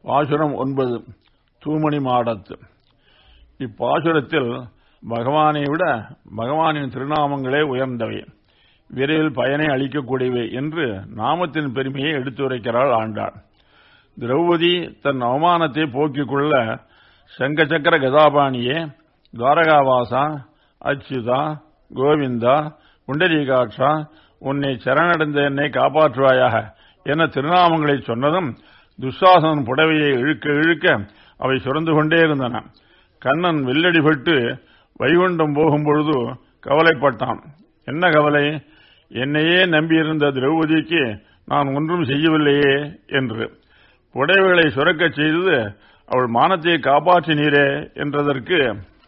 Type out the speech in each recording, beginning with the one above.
பாசுரம் ஒன்பது தூமணி மாடத்து இப்பாசுரத்தில் பகவானை விட பகவானின் திருநாமங்களே உயர்ந்தவை விரைவில் பயனை அளிக்கக்கூடியவை என்று நாமத்தின் பெருமையை எடுத்துரைக்கிறாள் ஆண்டாள் திரௌபதி தன் அவமானத்தை போக்கிக் கொள்ள சங்கச்சக்கர கதாபாணியே துவாரகாவாசா அச்சுதா கோவிந்தா புண்டரீகாட்சா உன்னை சரணடைந்த என்னை காப்பாற்றுவாயாக என திருநாமங்களை சொன்னதும் துஷாசனன் புடவையை இழுக்க இழுக்க அவை சுரந்து கொண்டே இருந்தன கண்ணன் வெள்ளடிபட்டு வைகுண்டம் போகும்பொழுது கவலைப்பட்டான் என்ன கவலை என்னையே நம்பியிருந்த திரௌபதிக்கு நான் ஒன்றும் செய்யவில்லையே என்று புடவைகளை சுரக்கச் செய்து அவள் மானத்தை காப்பாற்றினீரே என்றதற்கு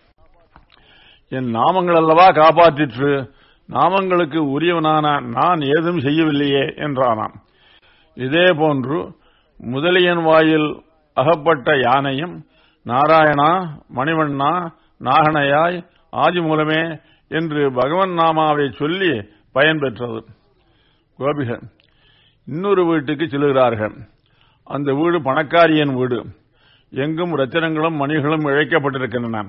என் நாமங்கள் அல்லவா காப்பாற்றிற்று நாமங்களுக்கு உரியவனான நான் ஏதும் செய்யவில்லையே என்றானாம் இதே போன்று முதலியன் வாயில் அகப்பட்ட யானையும் நாராயணா மணிவண்ணா நாகனையாய் ஆதி மூலமே என்று பகவன் நாமாவை சொல்லி பயன் பெற்றது கோபிகள் இன்னொரு வீட்டுக்கு செல்கிறார்கள் அந்த வீடு பணக்காரியின் வீடு எங்கும் ரத்தினங்களும் மணிகளும் இழைக்கப்பட்டிருக்கின்றன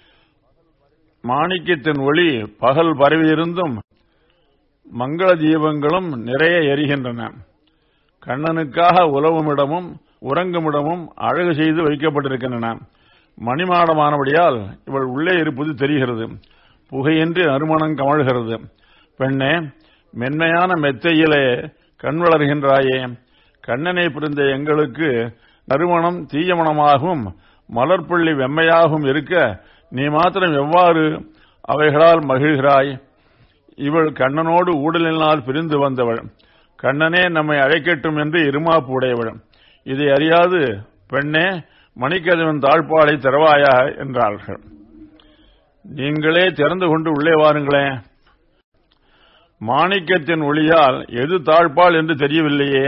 மாணிக்கத்தின் ஒளி பகல் பரவியிருந்தும் மங்கள தீபங்களும் நிறைய எரிகின்றன கண்ணனுக்காக உலவுமிடமும் உறங்குமிடமும் அழகு செய்து வைக்கப்பட்டிருக்கின்றன மணிமாடமானபடியால் இவள் உள்ளே இருப்பது தெரிகிறது புகையின்றி நறுமணம் கமழ்கிறது பெண்ணே மென்மையான மெத்தையிலே கண் வளர்கின்றாயே கண்ணனை புரிந்த எங்களுக்கு நறுமணம் தீயமணமாகவும் மலர்புள்ளி வெம்மையாகவும் இருக்க நீ மாத்திரம் எவ்வாறு அவைகளால் மகிழ்கிறாய் இவள் கண்ணனோடு ஊடலினால் பிரிந்து வந்தவள் கண்ணனே நம்மை அழைக்கட்டும் என்று இருமாப்பு உடையவள் இதை அறியாது பெண்ணே மணிக்கதவன் தாழ்பாடை திறவாயா என்றார்கள் நீங்களே திறந்து கொண்டு உள்ளே வாருங்களே மாணிக்கத்தின் ஒளியால் எது தாழ்பாள் என்று தெரியவில்லையே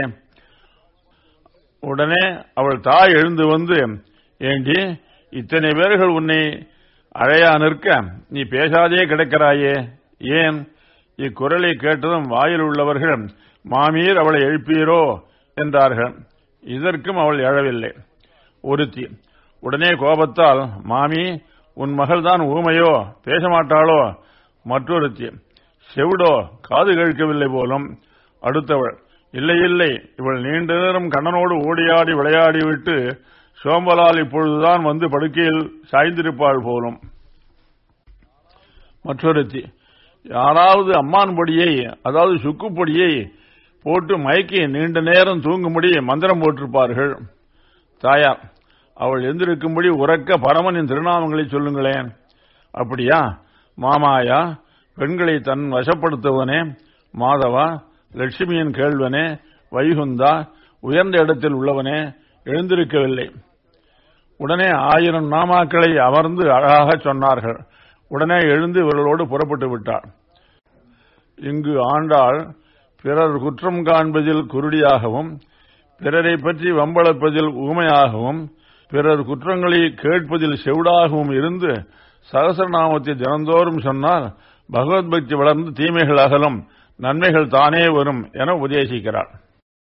உடனே அவள் தாய் எழுந்து வந்து ஏண்டி இத்தனை பேர்கள் உன்னை அழையா நிற்க நீ பேசாதே கிடக்கிறாயே ஏன் இக்குரலை கேட்டதும் வாயில் உள்ளவர்கள் மாமீர் அவளை எழுப்பீரோ என்றார்கள் இதற்கும் அவள் எழவில்லை ஒருத்தி உடனே கோபத்தால் மாமி உன் மகள்தான் ஊமையோ பேச மாட்டாளோ மற்றொருத்தி செவிடோ காது கேட்கவில்லை போலும் அடுத்தவள் இல்லை இல்லை இவள் நீண்ட நேரம் கண்ணனோடு ஓடியாடி விளையாடி விட்டு சோம்பலால் இப்பொழுதுதான் வந்து படுக்கையில் சாய்ந்திருப்பாள் போலும் மற்றொருத்தி யாராவது அம்மான் பொடியை அதாவது சுக்கு பொடியை போட்டு மயக்கி நீண்ட நேரம் தூங்கும்படி மந்திரம் போட்டிருப்பார்கள் தாயார் அவள் எந்திருக்கும்படி உறக்க பரமனின் திருநாமங்களை சொல்லுங்களேன் அப்படியா மாமாயா பெண்களை தன் வசப்படுத்துவனே மாதவா லட்சுமியின் கேள்வனே வைகுந்தா உயர்ந்த இடத்தில் உள்ளவனே எழுந்திருக்கவில்லை உடனே ஆயிரம் நாமாக்களை அமர்ந்து அழகாக சொன்னார்கள் உடனே எழுந்து இவர்களோடு புறப்பட்டு விட்டார் இங்கு ஆண்டாள் பிறர் குற்றம் காண்பதில் குருடியாகவும் பிறரை பற்றி வம்பளப்பதில் ஊமையாகவும் பிறர் குற்றங்களை கேட்பதில் செவிடாகவும் இருந்து சகசரநாமத்தை தினந்தோறும் சொன்னால் பகவத் பக்தி வளர்ந்து தீமைகள் அகலும் நன்மைகள் தானே வரும் என உபதேசிக்கிறார்